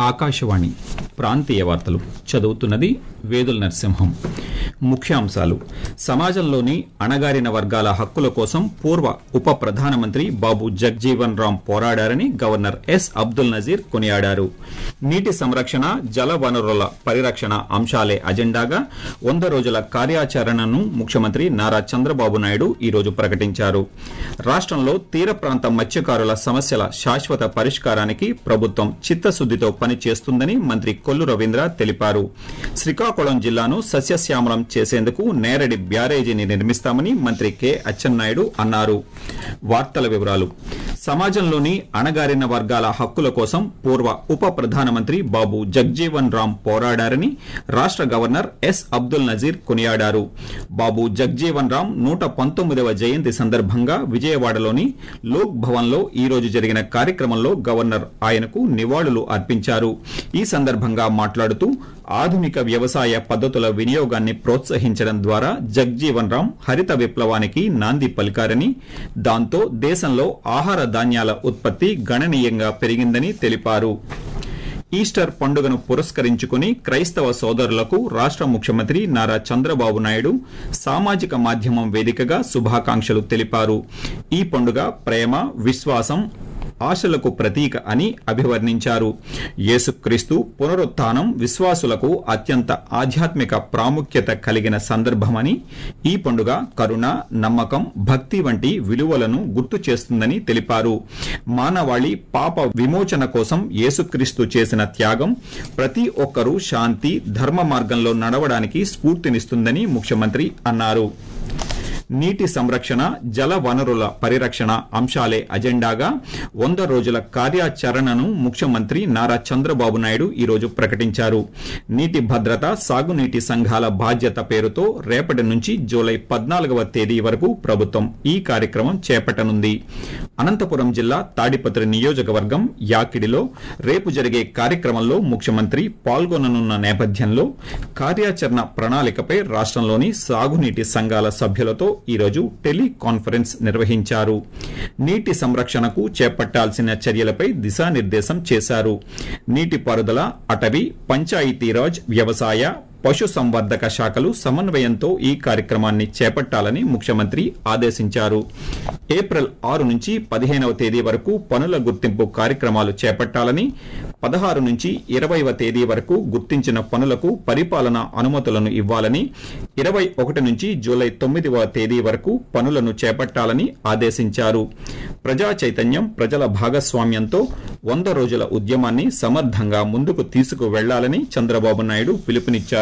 ఆకాశవాణి ప్రాంతీయ వార్తలు చదువుతున్నది వేదుల నరసింహం ముఖ్యాంశాలు సమాజంలోని అణగారిన వర్గాల హక్కుల కోసం పూర్వ ఉప ప్రధానమంత్రి బాబు జగ్జీవన్ రామ్ పోరాడారని గవర్నర్ ఎస్ అబ్దుల్ నజీర్ కొనియాడారు నీటి సంరక్షణ జల వనరుల పరిరక్షణ అంశాలే అజెండాగా వంద రోజుల కార్యాచరణను ముఖ్యమంత్రి నారా చంద్రబాబు నాయుడు ఈరోజు ప్రకటించారు రాష్ట్రంలో తీర ప్రాంత మత్స్యకారుల సమస్యల శాశ్వత పరిష్కారానికి ప్రభుత్వం చిత్తశుద్దితో పనిచేస్తుందని మంత్రి కొల్లు రవీంద్ర తెలిపారు శ్రీకాకుళం జిల్లాను సస్యశ్యామలం చేసేందుకు నేరడి బ్యారేజీని నిర్మిస్తామని మంత్రి కె అచ్చెన్నాయుడు అన్నారు వార్తల వివరాలు సమాజంలోని అణగారిన వర్గాల హక్కుల కోసం పూర్వ ఉప ప్రధానమంత్రి బాబు జగ్జీవన్ రామ్ పోరాడారని రాష్ట్ర గవర్నర్ ఎస్ అబ్దుల్ నజీర్ కొనియాడారు బాబు జగ్జీవన్ రామ్ నూట పంతొమ్మిదవ జయంతి సందర్భంగా విజయవాడలోని లోక్ భవన్లో ఈ రోజు జరిగిన కార్యక్రమంలో గవర్నర్ ఆయనకు నివాళులు అర్పించారు ఈ సందర్భంగా మాట్లాడుతూ ఆధునిక వ్యవసాయ పద్ధతుల వినియోగాన్ని ప్రోత్సహించడం ద్వారా జగ్జీవన్ రామ్ హరిత విప్లవానికి నాంది పలికారని దాంతో దేశంలో ఆహార ధాన్యాల ఉత్పత్తి గణనీయంగా పెరిగిందని తెలిపారు ఈస్టర్ పండుగను పురస్కరించుకుని క్రైస్తవ సోదరులకు రాష్ట్ర ముఖ్యమంత్రి నారా చంద్రబాబు నాయుడు సామాజిక మాధ్యమం వేదికగా శుభాకాంక్షలు తెలిపారు ఈ పండుగ ప్రేమ విశ్వాసం ఆశలకు ప్రతీక అని అభివర్ణించారు యేసుక్రీస్తు పునరుత్థానం విశ్వాసులకు అత్యంత ఆధ్యాత్మిక ప్రాముఖ్యత కలిగిన సందర్భమని ఈ పండుగ కరుణ నమ్మకం భక్తి వంటి విలువలను గుర్తు చేస్తుందని తెలిపారు మానవాళి పాప విమోచన కోసం యేసుక్రీస్తు చేసిన త్యాగం ప్రతి ఒక్కరూ శాంతి ధర్మ మార్గంలో నడవడానికి స్ఫూర్తినిస్తుందని ముఖ్యమంత్రి అన్నారు నీటి సంరక్షణ జల వనరుల పరిరక్షణ అంశాలే అజెండాగా వంద రోజుల కార్యాచరణను ముఖ్యమంత్రి నారా చంద్రబాబు నాయుడు ఈరోజు ప్రకటించారు నీటి భద్రత సాగునీటి సంఘాల బాధ్యత పేరుతో రేపటి నుంచి జూలై పద్నాలుగవ తేదీ వరకు ప్రభుత్వం ఈ కార్యక్రమం చేపట్టనుంది అనంతపురం జిల్లా తాడిపత్రి నియోజకవర్గం యాకిడిలో రేపు జరిగే కార్యక్రమంలో ముఖ్యమంత్రి పాల్గొననున్న నేపథ్యంలో కార్యాచరణ ప్రణాళికపై రాష్ట్రంలోని సాగునీటి సంఘాల సభ్యులతో ఈరోజు టెలికాన్ఫరెన్స్ నిర్వహించారు నీటి సంరక్షణకు చేపట్టాల్సిన చర్యలపై దిశానిర్దేశం చేశారు నీటిపారుదల అటవీ పంచాయతీరాజ్ వ్యవసాయ పశు సంవర్ధక శాఖలు సమన్వయంతో ఈ కార్యక్రమాన్ని చేపట్టాలని ముఖ్యమంత్రి ఆదేశించారు ఏప్రిల్ ఆరు నుంచి పదిహేనవ తేదీ వరకు పనుల గుర్తింపు కార్యక్రమాలు చేపట్టాలని పదహారు నుంచి ఇరవైవ తేదీ వరకు గుర్తించిన పనులకు పరిపాలన అనుమతులను ఇవ్వాలని ఇరవై ఒకటి నుంచి జూలై తొమ్మిదవ తేదీ వరకు పనులను చేపట్టాలని ఆదేశించారు ప్రజా చైతన్యం ప్రజల భాగస్వామ్యంతో వంద రోజుల ఉద్యమాన్ని సమర్థంగా ముందుకు తీసుకువెళ్లాలని చంద్రబాబు నాయుడు పిలుపునిచ్చారు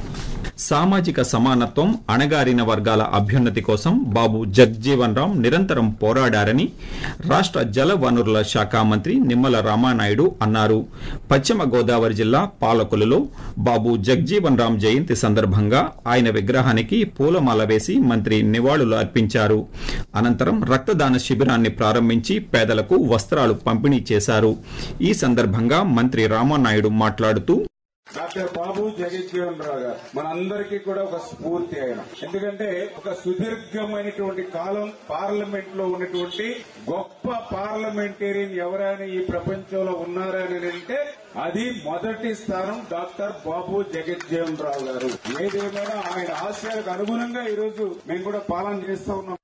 సామాజిక సమానత్వం అణగారిన వర్గాల అభ్యున్నతి కోసం బాబు జగ్జీవన్ రామ్ నిరంతరం పోరాడారని రాష్ట్ర జల వనరుల శాఖ మంత్రి నిమ్మల రామానాయుడు అన్నారు పశ్చిమ గోదావరి జిల్లా పాలకులలో బాబు జగ్జీవన్ రామ్ జయంతి సందర్భంగా ఆయన విగ్రహానికి పూలమాల వేసి మంత్రి నివాళులు అర్పించారు అనంతరం రక్తదాన శిబిరాన్ని ప్రారంభించి పేదలకు వస్త్రాలు పంపిణీ చేశారు ఈ సందర్భంగా మంత్రి రామానాయుడు మాట్లాడుతూ డాక్టర్ బాబు జగజ్జీవన్ రావు గారు మనందరికీ కూడా ఒక స్ఫూర్తి ఆయన ఎందుకంటే ఒక సుదీర్ఘమైనటువంటి కాలం పార్లమెంట్ లో ఉన్నటువంటి గొప్ప పార్లమెంటేరియన్ ఎవరైనా ఈ ప్రపంచంలో ఉన్నారని అంటే అది మొదటి స్థానం డాక్టర్ బాబు జగజ్జీవన్ రావు గారు ఏదేమైనా ఆయన ఆశయాలకు అనుగుణంగా ఈరోజు మేము కూడా పాలన చేస్తా ఉన్నాం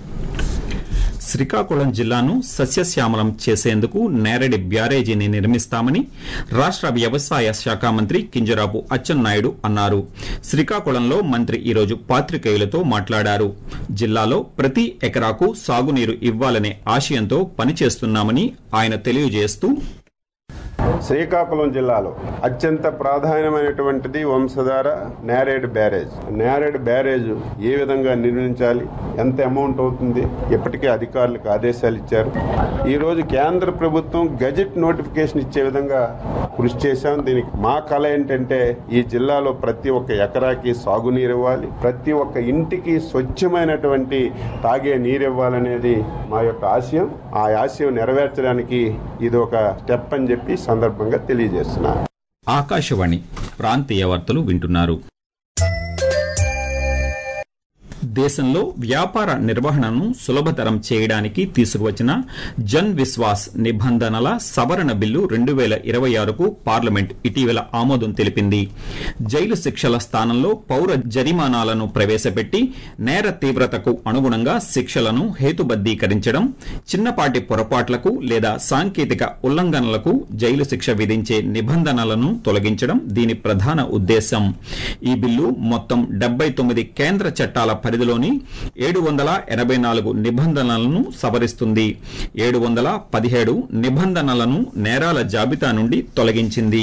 శ్రీకాకుళం జిల్లాను సస్యశ్యామలం చేసేందుకు నేరడి బ్యారేజీని నిర్మిస్తామని రాష్ట్ర వ్యవసాయ శాఖ మంత్రి కింజరాపు అచ్చెన్నాయుడు అన్నారు శ్రీకాకుళంలో మంత్రి ఈరోజు పాత్రికేయులతో మాట్లాడారు జిల్లాలో ప్రతి ఎకరాకు సాగునీరు ఇవ్వాలనే ఆశయంతో పనిచేస్తున్నామని ఆయన తెలియజేస్తూ శ్రీకాకుళం జిల్లాలో అత్యంత ప్రాధాన్యమైనటువంటిది వంశధార నేరేడ్ బ్యారేజ్ నేరేడ్ బ్యారేజ్ ఏ విధంగా నిర్మించాలి ఎంత అమౌంట్ అవుతుంది ఇప్పటికే అధికారులకు ఆదేశాలు ఇచ్చారు ఈ రోజు కేంద్ర ప్రభుత్వం గజెట్ నోటిఫికేషన్ ఇచ్చే విధంగా కృషి చేశాం దీనికి మా కళ ఏంటంటే ఈ జిల్లాలో ప్రతి ఒక్క ఎకరాకి సాగునీరు ఇవ్వాలి ప్రతి ఒక్క ఇంటికి స్వచ్ఛమైనటువంటి తాగే నీరు ఇవ్వాలనేది మా యొక్క ఆశయం ఆ ఆశయం నెరవేర్చడానికి ఇది ఒక స్టెప్ అని చెప్పి సందర్భంగా తెలియజేస్తున్నారు ఆకాశవాణి ప్రాంతీయ వార్తలు వింటున్నారు దేశంలో వ్యాపార నిర్వహణను సులభతరం చేయడానికి తీసుకువచ్చిన జన్ విశ్వాస్ నిబంధనల సవరణ బిల్లు రెండు వేల ఇరవై ఆరుకు పార్లమెంట్ ఇటీవల ఆమోదం తెలిపింది జైలు శిక్షల స్థానంలో పౌర జరిమానాలను ప్రవేశపెట్టి నేర తీవ్రతకు అనుగుణంగా శిక్షలను హేతుబద్దీకరించడం చిన్నపాటి పొరపాట్లకు లేదా సాంకేతిక ఉల్లంఘనలకు జైలు శిక్ష విధించే నిబంధనలను తొలగించడం దీని ప్రధాన ఉద్దేశం ఈ బిల్లు మొత్తం డెబ్బై తొమ్మిది కేంద్ర చట్టాల పరిధిలోని ఏడు వందల ఎనభై నాలుగు నిబంధనలను సవరిస్తుంది ఏడు వందల పదిహేడు నిబంధనలను నేరాల జాబితా నుండి తొలగించింది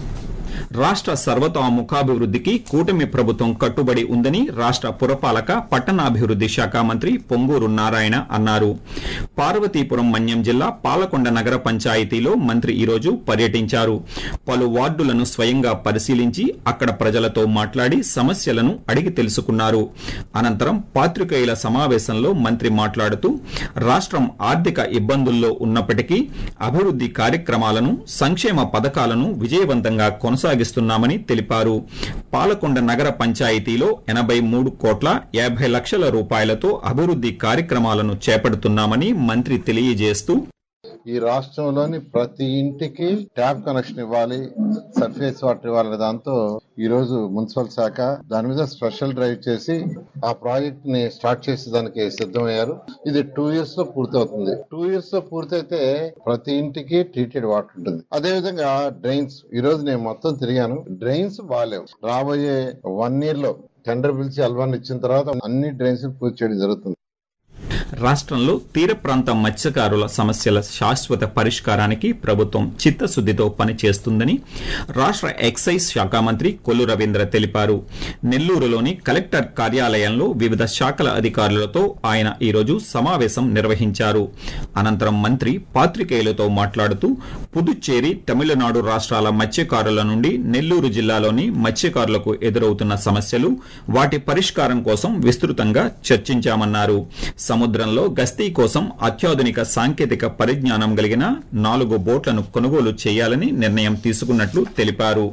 రాష్ట్ర సర్వతోముఖాభివృద్ధికి కూటమి ప్రభుత్వం కట్టుబడి ఉందని రాష్ట్ర పురపాలక పట్టణాభివృద్ది శాఖ మంత్రి పొంగూరు నారాయణ అన్నారు పార్వతీపురం మన్యం జిల్లా పాలకొండ నగర పంచాయతీలో మంత్రి ఈరోజు పర్యటించారు పలు వార్డులను స్వయంగా పరిశీలించి అక్కడ ప్రజలతో మాట్లాడి సమస్యలను అడిగి తెలుసుకున్నారు అనంతరం పాత్రికేయుల సమావేశంలో మంత్రి మాట్లాడుతూ రాష్ట్రం ఆర్థిక ఇబ్బందుల్లో ఉన్నప్పటికీ అభివృద్ది కార్యక్రమాలను సంక్షేమ పథకాలను విజయవంతంగా కొనసాగిస్తున్నామని తెలిపారు పాలకొండ నగర పంచాయతీలో ఎనబై మూడు కోట్ల యాభై లక్షల రూపాయలతో అభివృద్ది కార్యక్రమాలను చేపడుతున్నామని మంత్రి తెలియజేస్తూ ఈ రాష్ట్రంలోని ప్రతి ఇంటికి ట్యాప్ కనెక్షన్ ఇవ్వాలి సర్ఫేస్ వాటర్ ఇవ్వాలనే దాంతో ఈ రోజు మున్సిపల్ శాఖ దాని మీద స్పెషల్ డ్రైవ్ చేసి ఆ ప్రాజెక్ట్ ని స్టార్ట్ చేసేదానికి సిద్ధమయ్యారు ఇది టూ ఇయర్స్ లో పూర్తవుతుంది టూ ఇయర్స్ లో పూర్తయితే ప్రతి ఇంటికి ట్రీటెడ్ వాటర్ ఉంటుంది అదే విధంగా డ్రైన్స్ ఈ రోజు నేను మొత్తం తిరిగాను డ్రైన్స్ బాగాలేవు రాబోయే వన్ ఇయర్ లో టెండర్ పిలిచి అల్వాన్ని ఇచ్చిన తర్వాత అన్ని డ్రైన్స్ పూర్తి చేయడం జరుగుతుంది రాష్ట్రంలో తీర ప్రాంత మత్స్యకారుల సమస్యల శాశ్వత పరిష్కారానికి ప్రభుత్వం చిత్తశుద్దితో పనిచేస్తుందని రాష్ట్ర ఎక్సైజ్ శాఖ మంత్రి కొల్లు రవీంద్ర తెలిపారు నెల్లూరులోని కలెక్టర్ కార్యాలయంలో వివిధ శాఖల అధికారులతో ఆయన ఈరోజు సమావేశం నిర్వహించారు అనంతరం మంత్రి పాత్రికేయులతో మాట్లాడుతూ పుదుచ్చేరి తమిళనాడు రాష్ట్రాల మత్స్యకారుల నుండి నెల్లూరు జిల్లాలోని మత్స్యకారులకు ఎదురవుతున్న సమస్యలు వాటి పరిష్కారం కోసం విస్తృతంగా చర్చించామన్నారు సముద్రంలో గస్తీ కోసం అత్యాధునిక సాంకేతిక పరిజ్ఞానం కలిగిన నాలుగు బోట్లను కొనుగోలు చేయాలని నిర్ణయం తీసుకున్నట్లు తెలిపారు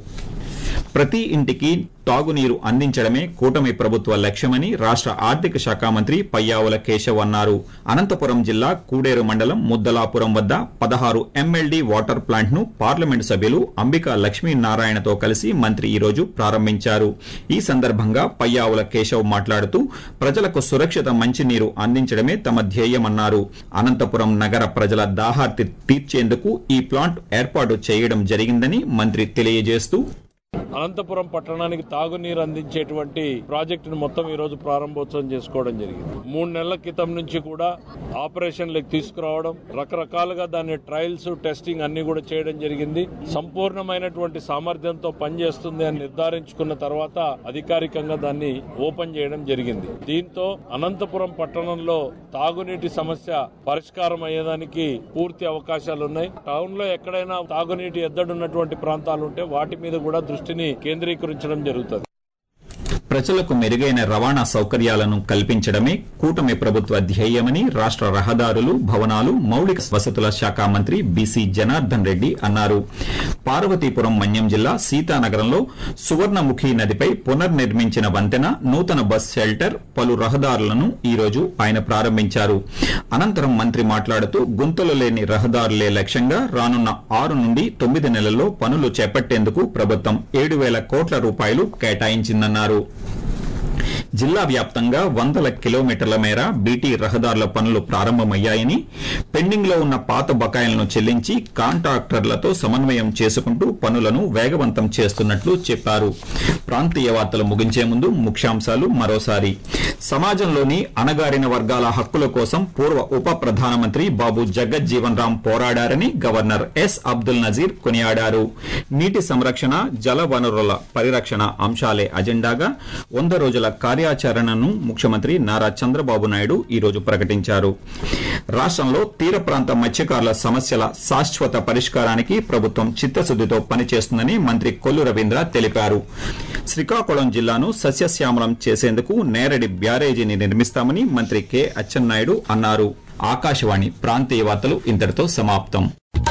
ప్రతి ఇంటికి తాగునీరు అందించడమే కూటమి ప్రభుత్వ లక్ష్యమని రాష్ట్ర ఆర్థిక శాఖ మంత్రి పయ్యావుల కేశవ్ అన్నారు అనంతపురం జిల్లా కూడేరు మండలం ముద్దలాపురం వద్ద పదహారు ఎంఎల్డీ వాటర్ ప్లాంట్ ను పార్లమెంటు సభ్యులు అంబికా లక్ష్మీనారాయణతో కలిసి మంత్రి ఈరోజు ప్రారంభించారు ఈ సందర్భంగా పయ్యావుల కేశవ్ మాట్లాడుతూ ప్రజలకు సురక్షిత మంచినీరు అందించడమే తమ ధ్యేయమన్నారు అనంతపురం నగర ప్రజల దాహార్తి తీర్చేందుకు ఈ ప్లాంట్ ఏర్పాటు చేయడం జరిగిందని మంత్రి తెలియజేస్తూ అనంతపురం పట్టణానికి తాగునీరు అందించేటువంటి ప్రాజెక్టును మొత్తం ఈ రోజు ప్రారంభోత్సవం చేసుకోవడం జరిగింది మూడు నెలల క్రితం నుంచి కూడా ఆపరేషన్లకు తీసుకురావడం రకరకాలుగా దాని ట్రయల్స్ టెస్టింగ్ అన్ని కూడా చేయడం జరిగింది సంపూర్ణమైనటువంటి సామర్థ్యంతో పనిచేస్తుంది అని నిర్ధారించుకున్న తర్వాత అధికారికంగా దాన్ని ఓపెన్ చేయడం జరిగింది దీంతో అనంతపురం పట్టణంలో తాగునీటి సమస్య పరిష్కారం అయ్యేదానికి పూర్తి అవకాశాలు ఉన్నాయి టౌన్ లో ఎక్కడైనా తాగునీటి ఎద్దడున్నటువంటి ప్రాంతాలు ఉంటే వాటి మీద కూడా దృష్టిని కేంద్రీకరించడం జరుగుతుంది ప్రజలకు మెరుగైన రవాణా సౌకర్యాలను కల్పించడమే కూటమి ప్రభుత్వ ధ్యేయమని రాష్ట్ర రహదారులు భవనాలు మౌలిక వసతుల శాఖ మంత్రి బీసీ జనార్దన్ రెడ్డి అన్నారు పార్వతీపురం మన్యం జిల్లా సీతానగరంలో సువర్ణముఖి నదిపై పునర్నిర్మించిన వంతెన నూతన బస్ షెల్టర్ పలు రహదారులను ఈ రోజు ఆయన ప్రారంభించారు అనంతరం మంత్రి మాట్లాడుతూ గుంతలు లేని రహదారులే లక్ష్యంగా రానున్న ఆరు నుండి తొమ్మిది నెలల్లో పనులు చేపట్టేందుకు ప్రభుత్వం ఏడు వేల కోట్ల రూపాయలు కేటాయించిందన్నారు జిల్లా వ్యాప్తంగా వందల కిలోమీటర్ల మేర బీటీ రహదారుల పనులు ప్రారంభమయ్యాయని పెండింగ్ లో ఉన్న పాత బకాయిలను చెల్లించి కాంట్రాక్టర్లతో సమన్వయం చేసుకుంటూ పనులను వేగవంతం చేస్తున్నట్లు చెప్పారు ప్రాంతీయ వార్తలు ముగించే ముందు ముఖ్యాంశాలు మరోసారి సమాజంలోని అణగారిన వర్గాల హక్కుల కోసం పూర్వ ఉప ప్రధానమంత్రి బాబు జగజ్జీవన్ రామ్ పోరాడారని గవర్నర్ ఎస్ అబ్దుల్ నజీర్ కొనియాడారు నీటి సంరక్షణ జల వనరుల పరిరక్షణ అంశాలే అజెండాగా వంద రోజుల కార్యాచరణను ముఖ్యమంత్రి నారా చంద్రబాబు నాయుడు ఈ రోజు ప్రకటించారు రాష్ట్రంలో తీర ప్రాంత మత్స్యకారుల సమస్యల శాశ్వత పరిష్కారానికి ప్రభుత్వం చిత్తశుద్దితో పనిచేస్తుందని మంత్రి కొల్లు రవీంద్ర తెలిపారు శ్రీకాకుళం జిల్లాను సస్యశ్యామలం చేసేందుకు నేరడి బ్యారేజీని నిర్మిస్తామని మంత్రి కె అచ్చెన్నాయుడు అన్నారు ఆకాశవాణి ప్రాంతీయ వార్తలు ఇంతటితో సమాప్తం